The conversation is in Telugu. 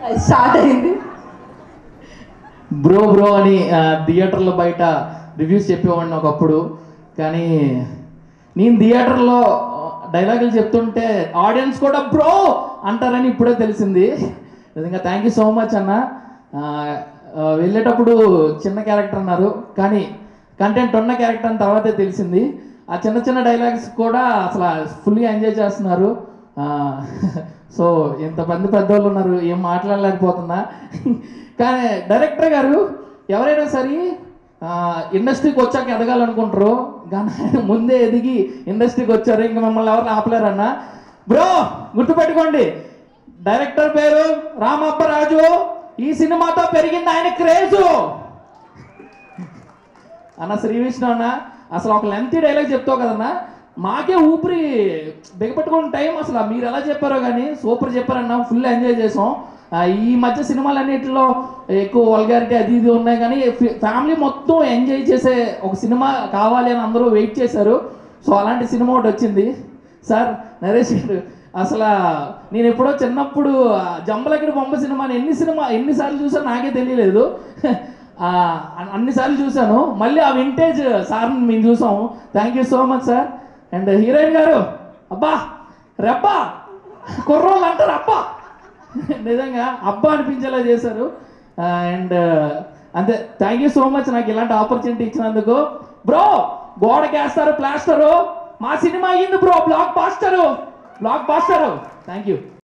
స్టార్ట్ అయింది బ్రో బ్రో అని ఆ, థియేటర్ల బయట రివ్యూస్ చెప్పేవాడిని ఒకప్పుడు కానీ నేను థియేటర్లో డైలాగులు చెప్తుంటే ఆడియన్స్ కూడా బ్రో అంటారని ఇప్పుడే తెలిసింది నిజంగా థ్యాంక్ యూ సో మచ్ అన్న ఆ, ఆ, వెళ్ళేటప్పుడు చిన్న క్యారెక్టర్ అన్నారు కానీ కంటెంట్ ఉన్న క్యారెక్టర్ అని తర్వాతే తెలిసింది ఆ చిన్న చిన్న డైలాగ్స్ కూడా అసలు ఫుల్గా ఎంజాయ్ చేస్తున్నారు ఆ, సో ఇంతమంది పెద్దవాళ్ళు ఉన్నారు ఏం మాట్లాడలేకపోతున్నా కానీ డైరెక్టర్ గారు ఎవరైనా సరే ఆ, ఇండస్ట్రీకి వచ్చాక ఎదగాలనుకుంటారు కానీ ఆయన ముందే ఎదిగి ఇండస్ట్రీకి వచ్చారు ఇంకా మమ్మల్ని ఎవరు ఆపలేరన్న బ్రో గుర్తుపెట్టుకోండి డైరెక్టర్ పేరు రామప్పరాజు ఈ సినిమాతో పెరిగింది ఆయన క్రేజు అన్న శ్రీ విష్ణు అన్న అసలు ఒక లెంతీ డైలాగ్ చెప్తావు కదన్నా మాకే ఊపిరి బిగపట్టుకున్న టైం అసలు మీరు ఎలా చెప్పారో కానీ సూపర్ చెప్పారన్న ఫుల్ ఎంజాయ్ చేసాం ఆ, ఈ మధ్య సినిమాలన్నిటిలో ఎక్కువ వల్గారిటీ అది ఇది ఉన్నాయి కానీ ఫ్యామిలీ మొత్తం ఎంజాయ్ చేసే ఒక సినిమా కావాలి అని అందరూ వెయిట్ చేశారు సో అలాంటి సినిమా ఒకటి వచ్చింది సార్ నరేష్ గారు అసలు నేను ఎప్పుడో చిన్నప్పుడు ఆ జంబలకిడి బొమ్మ సినిమాని ఎన్ని సినిమా ఎన్నిసార్లు చూసా నాకే తెలియలేదు ఆ, అన్- అన్నిసార్లు చూశాను మళ్ళీ ఆ వింటేజ్ సార్ మేము చూసాము thank you so much sir and heroine గారు అబ్బా రెబ్బా కుర్రోళ్ళు అంటారు అబ్బా నిజంగా అబ్బా అనిపించేలా చేశారు అండ్ అంతే థ్యాంక్ యూ సో మచ్ నాకు ఇలాంటి ఆపర్చునిటీ ఇచ్చినందుకు బ్రో గోడకేస్తారు ప్లాస్టరు మా సినిమా అయ్యింది bro blockbuster blockbuster thank you